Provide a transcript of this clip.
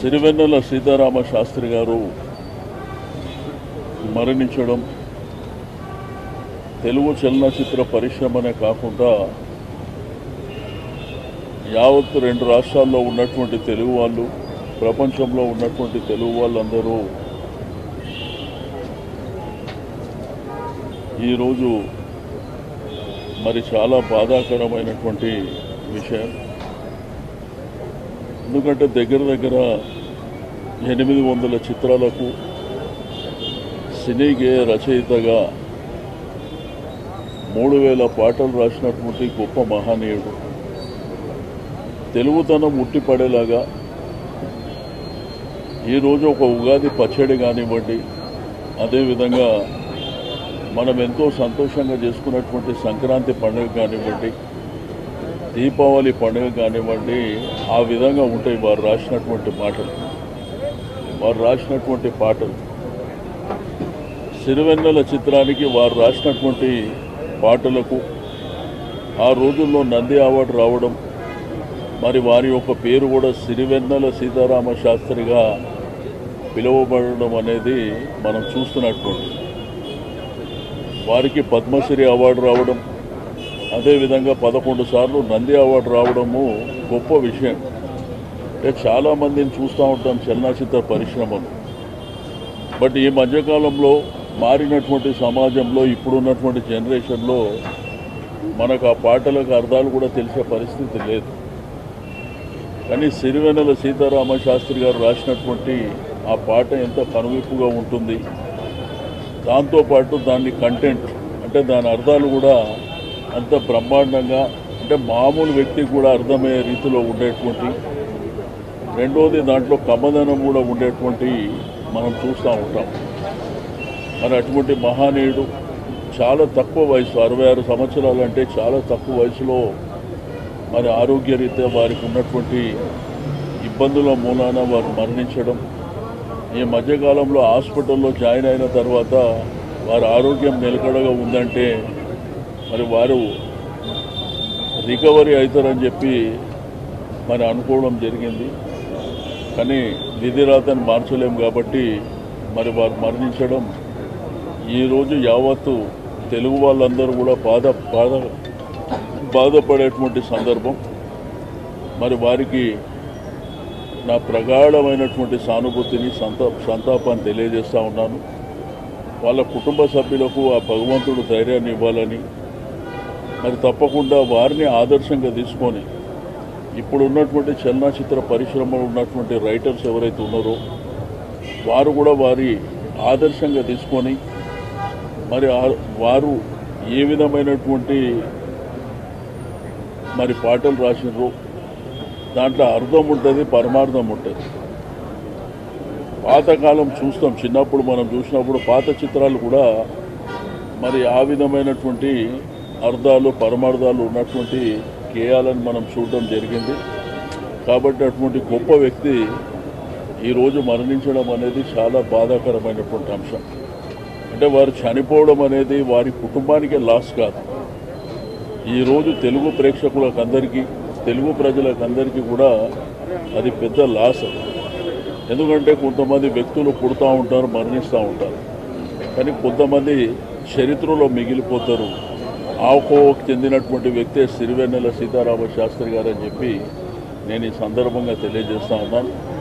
సిరివెన్నెల సీతారామ శాస్త్రి గారు మరణించడం తెలుగు చలనచిత్ర పరిశ్రమనే కాకుండా యావత్ రెండు రాష్ట్రాల్లో ఉన్నటువంటి తెలుగు వాళ్ళు ప్రపంచంలో ఉన్నటువంటి తెలుగు వాళ్ళందరూ ఈరోజు మరి చాలా బాధాకరమైనటువంటి విషయం ఎందుకంటే దగ్గర దగ్గర ఎనిమిది వందల చిత్రాలకు సినీ గేయ రచయితగా మూడు వేల పాటలు రాసినటువంటి గొప్ప మహనీయుడు తెలుగుతనం ఉట్టిపడేలాగా ఈరోజు ఒక ఉగాది పచ్చడి కానివ్వండి అదేవిధంగా మనం ఎంతో సంతోషంగా చేసుకున్నటువంటి సంక్రాంతి పండుగ కానివ్వండి దీపావళి పండుగ కానివ్వండి ఆ విధంగా ఉంటాయి వారు రాసినటువంటి మాటలు వారు రాసినటువంటి పాటలు సిరివెన్నెల చిత్రానికి వారు రాసినటువంటి పాటలకు ఆ రోజుల్లో నంది అవార్డు రావడం మరి వారి యొక్క పేరు కూడా సిరివెన్నెల సీతారామ శాస్త్రిగా పిలువబడడం అనేది మనం చూస్తున్నటువంటి వారికి పద్మశ్రీ అవార్డు రావడం అదేవిధంగా పదకొండు సార్లు నంది అవార్డు రావడము గొప్ప విషయం అంటే చాలామందిని చూస్తూ ఉంటాం చలనచిత్ర పరిశ్రమలు బట్ ఈ మధ్యకాలంలో మారినటువంటి సమాజంలో ఇప్పుడున్నటువంటి జనరేషన్లో మనకు ఆ పాటలకు అర్థాలు కూడా తెలిసే పరిస్థితి లేదు కానీ సిరివెన్నెల సీతారామ శాస్త్రి గారు రాసినటువంటి ఆ పాట ఎంత కనువిప్పుగా ఉంటుంది దాంతోపాటు దాని కంటెంట్ అంటే దాని అర్థాలు కూడా అంత బ్రహ్మాండంగా అంటే మామూలు వ్యక్తికి కూడా అర్థమయ్యే రీతిలో ఉండేటువంటి రెండోది దాంట్లో కమ్మదనం కూడా ఉండేటువంటి మనం చూస్తూ ఉంటాం మరి అటువంటి మహానీయుడు చాలా తక్కువ వయసు అరవై ఆరు సంవత్సరాలు అంటే చాలా తక్కువ వయసులో మరి ఆరోగ్యరీత్యా వారికి ఉన్నటువంటి ఇబ్బందుల మూలాన వారు మరణించడం ఈ మధ్యకాలంలో హాస్పిటల్లో జాయిన్ అయిన తర్వాత వారి ఆరోగ్యం నిలకడగా ఉందంటే మరి వారు రికవరీ అవుతారని చెప్పి మరి అనుకోవడం జరిగింది కానీ విధిరాతను మార్చలేం కాబట్టి మరి వారు మరణించడం ఈరోజు యావత్తు తెలుగు వాళ్ళందరూ కూడా బాధ బాధ బాధపడేటువంటి సందర్భం మరి వారికి నా ప్రగాఢమైనటువంటి సానుభూతిని సంతా సంతాపాన్ని తెలియజేస్తూ ఉన్నాను వాళ్ళ కుటుంబ సభ్యులకు ఆ భగవంతుడు ధైర్యాన్ని ఇవ్వాలని మరి తప్పకుండా వారిని ఆదర్శంగా తీసుకొని ఇప్పుడు ఉన్నటువంటి చలనచిత్ర పరిశ్రమలో ఉన్నటువంటి రైటర్స్ ఎవరైతే ఉన్నారో వారు కూడా వారి ఆదర్శంగా తీసుకొని మరి ఆ- వారు ఏ విధమైనటువంటి మరి పాటలు రాసినారో దాంట్లో అర్థం ఉంటుంది పరమార్థం ఉంటుంది పాతకాలం చూస్తాం చిన్నప్పుడు మనం చూసినప్పుడు పాత చిత్రాలు కూడా మరి ఆ విధమైనటువంటి అర్థాలు పరమార్థాలు ఉన్నటువంటి గేయాలను మనం చూడడం జరిగింది కాబట్టి అటువంటి గొప్ప వ్యక్తి ఈరోజు మరణించడం అనేది చాలా బాధాకరమైనటువంటి అంశం అంటే వారు చనిపోవడం అనేది వారి కుటుంబానికే లాస్ కాదు ఈరోజు తెలుగు ప్రేక్షకులకు అందరికీ తెలుగు ప్రజలకు అందరికీ కూడా అది పెద్ద లాస్ ఎందుకంటే కొంతమంది వ్యక్తులు పుడతా ఉంటారు మరణిస్తూ ఉంటారు కానీ కొంతమంది చరిత్రలో మిగిలిపోతారు ఆ కోవకు చెందినటువంటి వ్యక్తే సిరివెన్నెల సీతారామ శాస్త్రి గారు అని చెప్పి నేను ఈ సందర్భంగా తెలియజేస్తా ఉన్నాను